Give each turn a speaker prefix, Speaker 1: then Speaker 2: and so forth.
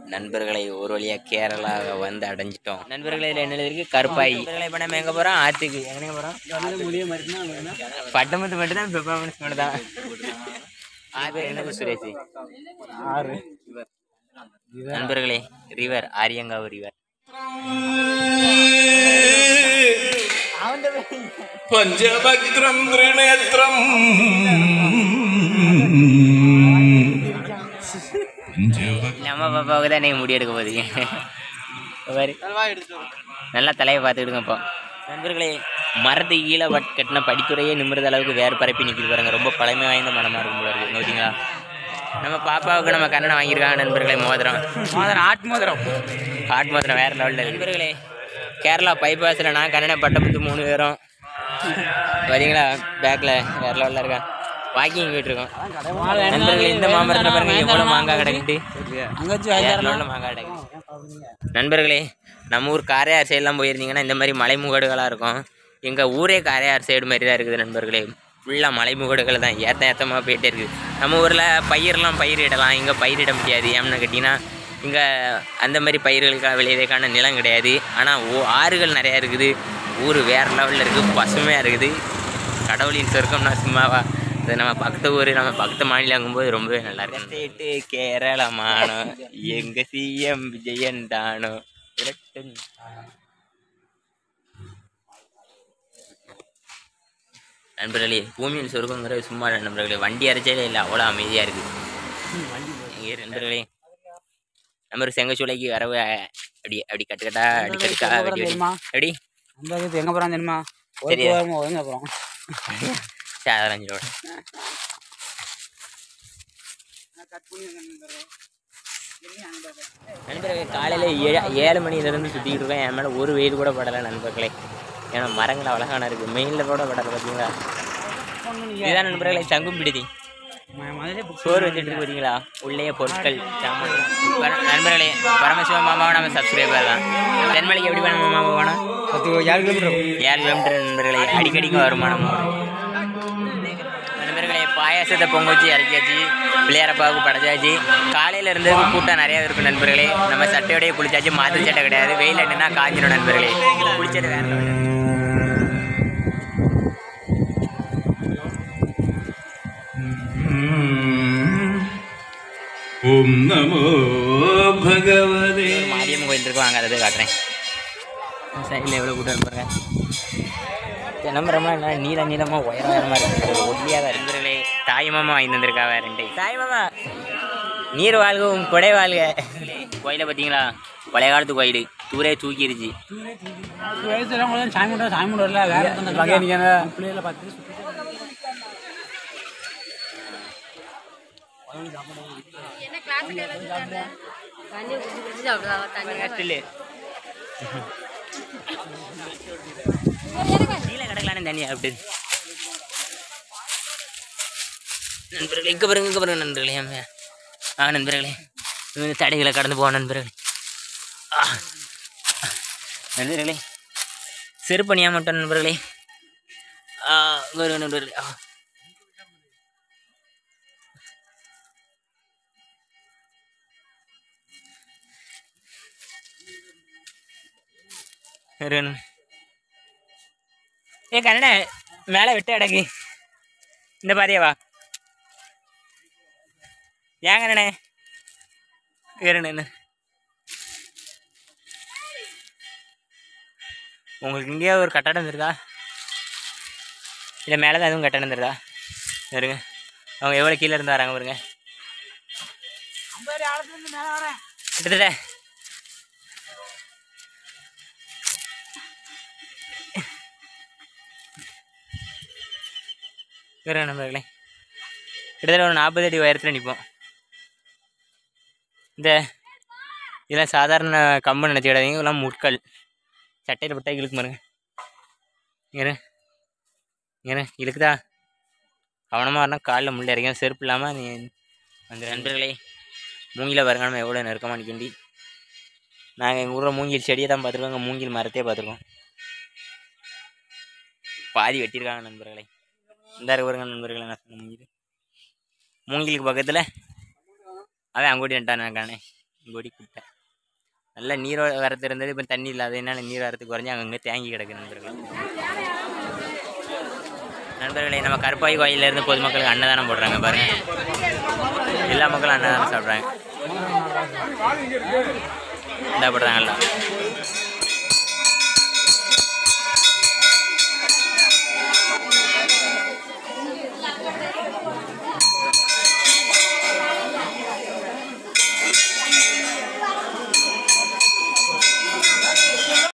Speaker 1: நண்பர்களை ஒரு வழியா கேரளா வந்து அடைஞ்சிட்டோம் நண்பர்களை இதுல என்ன இருக்கு கருப்பாய் நண்பர்களை இப்ப நம்ம எங்க போறோம் ஆத்துக்கு எங்க போறோம் பட்டமத்து மட்டும் தான் பெர்ஃபார்மன்ஸ் மட்டும் தான் ஆறு என்னது சுரேஷ்
Speaker 2: ஆறு
Speaker 1: நண்பர்களே ரிவர் ஆரியங்காவு ரிவர்
Speaker 3: പഞ്ചഭദ്രം ത്രിനേത്രം
Speaker 1: நம்ம பாப்பாவுக்கு தான் நீங்கள் முடி எடுக்க போதீங்க பாரு நல்லா தலையை பார்த்துக்கிடுங்க இப்போ நண்பர்களே மரத்து கீழே பட் கட்டின படித்துறையே நிமிர்ந்த அளவுக்கு வேறு பரப்பி நிற்கிது பாருங்க ரொம்ப பழமை வாய்ந்த மனமாக இருக்கும் போல இருக்கு பார்த்தீங்களா நம்ம பாப்பாவுக்கு நம்ம கண்ணனை வாங்கியிருக்காங்க நண்பர்களே மோதிரம்
Speaker 2: மோதிரம் ஆட் மோதிரம்
Speaker 1: ஹாட் மோதிரம் வேறு லெவலில் நண்பர்களே கேரளா பைபாஸில் நான் கண்ணனை பட்டப்பத்து மூணு பேரும் பார்த்தீங்களா பேக்கில் வேறு லெவலில் இருக்கான் வாக்கிங் போயிட்டு இருக்கோம் நண்பர்களே இந்த மாமரத்தில் பாருங்க எவ்வளோ மாங்காய் கிடக்குது
Speaker 2: அங்க வச்சு
Speaker 1: வேற level மாங்காய் கிடக்கு நண்பர்களே நம்ம ஊர் காரையார் சைடெலாம் போயிருந்தீங்கன்னா இந்த மாதிரி மலைமுகடுகளாக இருக்கும் எங்கள் ஊரே காரையார் சைடு மாதிரி தான் இருக்குது நண்பர்களே ஃபுல்லாக மலைமுகடுகள் தான் ஏற்ற ஏற்றமாக போயிட்டே இருக்குது நம்ம ஊரில் பயிரெலாம் பயிரிடலாம் இங்கே பயிரிட முடியாது ஏன்னு கேட்டிங்கன்னா இங்கே அந்த மாதிரி பயிர்களுக்காக விளையதுக்கான நிலம் கிடையாது ஆனால் ஓ ஆறுகள் நிறையா இருக்குது ஊர் வேறு லெவலில் இருக்குது பசுமையாக இருக்குது கடவுளின் சொர்க்கம்னா சும்மாவா இது நம்ம பக்கத்து ஊர் நம்ம பக்கத்து மாநிலங்கும்போது ரொம்பவே நல்லா இருக்கு ஸ்டேட்டு கேரளமானோ எங்க சிஎம் விஜயன் தானோ விரட்டும். நண்பர்களே பூமியின் சொர்க்கங்கிற சும்மா இல்லை நண்பர்களே வண்டி அரைச்சாலே இல்லை அவ்வளோ அமைதியாக இருக்குது இங்கே நண்பர்களே நம்ம ஒரு செங்கச்சூளைக்கு வரவு அப்படி அப்படி கட்டு கட்டா அடி கட்டுக்கா வெடி வெடி
Speaker 2: தெரியுமா?
Speaker 1: எப்படி
Speaker 2: அந்த இது எங்க போறான் தெரியுமா ஒரு
Speaker 1: சரியா.
Speaker 2: போகாம ஒழுங்கா போறோம்
Speaker 1: சாதரஞ்சோட நண்பர்களே காலையில் ஏழு ஏழு மணிலேருந்து சுற்றிக்கிட்டு இருக்கேன் என் மேலே ஒரு வெயில் கூட படலை நண்பர்களே ஏன்னா மரங்கள் அழகான இருக்குது மெயினில் கூட படலை பார்த்தீங்களா இதுதான் நண்பர்களே சங்கும் பிடிதி
Speaker 2: மதுரை
Speaker 1: சோறு வச்சுட்டு இருக்கு பார்த்தீங்களா உள்ளே பொருட்கள் சாமான் பர- நண்பர்களே பரமசிவ மாமாவை நம்ம சப்ஸ்கிரைபர் தான் தென்மலைக்கு எப்படி வேணும் மாமா போகணும்
Speaker 2: பத்து ஏழு கிலோமீட்டர்
Speaker 1: ஏழு கிலோமீட்டர் நண்பர்களே அடிக்கடிக்கு வருமானம் நண்பர்களே பாயாசத்தை பொங்க வச்சு இறக்கியாச்சு பிள்ளையாரப்பாவுக்கு படைச்சாச்சு காலையில இருந்து கூட்டம் நிறைய இருக்கும் நண்பர்களே நம்ம சட்டையோடய குளிச்சாச்சு மாத்து சட்டை கிடையாது வெயில் என்னன்னா காஞ்சிடும் நண்பர்களே குளிச்சது வேற level.
Speaker 3: ഓം നമോ ഭഗവതേ
Speaker 1: ஒரு மாரியம்மன் கோயில் இருக்கு வாங்க அதை காட்டுறேன் சைடில் எவ்வளோ கூட்டம் இருப்பாங்க தினம்பரமா என்ன நீல நீளமா உயர உயரமா இருக்கு ஒல்லியாக தான் இருக்கிறே தாய் மாமா வாங்கி வந்திருக்கா வேற ரெண்டு தாய் மாமா நீர் வாழ்க உன் கொடை வாழ்க கோயிலை பார்த்தீங்களா பழைய காலத்து கோயில் தூரே தூக்கிருச்சு
Speaker 2: வயசுல கூட சாமி கும்பிட்டா சாமி கும்பிடல வேற வகை நீங்க பிள்ளைகளை பார்த்து
Speaker 4: என்ன கிளாஸுக்கு ஏதாவது சாப்பிட தண்ணி குடிச்சு குடிச்சு சாப்பிடுவா தண்ணி
Speaker 1: ஸ்டில்லு கீழே கிடக்கலான்னு தண்ணி அப்படி நண்பர்களே இங்கே பாருங்க இங்கே பாருங்க நண்பர்களே அம்மையா. ஆ நண்பர்களே இந்த தடைகளை கடந்து போவோம் நண்பர்களே ஆ. நண்பர்களே செருப்பணியா மட்டும் நண்பர்களே ஆ வருங்க நண்பர்களே ஆ இருங்க. ஏ கண்ணட மேலே விட்டு அடக்கு இந்த பாதியவா ஏன் கண்ணனே இருண்ணே உங்களுக்கு இங்கேயே ஒரு கட்டடம் இருக்கா இல்லை மேலே தான் எதுவும் கட்டடம் இருக்கா இருங்க அவங்க எவ்வளோ கீழே இருந்து வராங்க பாருங்க கிட்டத்தட்ட வேற நண்பர்களே கிட்டத்தட்ட ஒரு நாற்பது அடி உயரத்தில் நிற்போம் இந்த இதெல்லாம் சாதாரண கம்பு நினச்சிக்கிடாதீங்க இதெல்லாம் முட்கள் சட்டையில் போட்டால் இழுக்கு பாருங்க இங்கே இங்கே இழுக்குதா கவனமாக வரணும் காலில் முள்ள இறக்கும் செருப்பு இல்லாமல் நீ அந்த நண்பர்களே மூங்கில பாருங்க நம்ம எவ்வளோ நெருக்கமாக நிற்கண்டி நாங்கள் எங்கள் ஊரில் மூங்கில் செடியை தான் பார்த்துருக்கோம் இங்கே மூங்கில் மரத்தையே பார்த்துருக்கோம் பாதி வெட்டியிருக்காங்க நண்பர்களே இந்த வருங்க நண்பர்களே நான் சொன்ன மூங்கில் மூங்கிலுக்கு பக்கத்தில் அவன் அங்கோட்டி நட்டான் காணே கொடி குட்டை நல்ல நீர் வரத்து இருந்தது இப்போ தண்ணி இல்லாததுனால நீர் வரத்து குறைஞ்சி அங்கங்கே தேங்கி கிடக்கு நண்பர்களே நண்பர்களே நம்ம கருப்பாய் கோயிலேருந்து பொதுமக்களுக்கு அன்னதானம் போடுறாங்க பாருங்க எல்லா மக்களும் அன்னதானம் சாப்பிட்றாங்க இந்த போடுறாங்கல்ல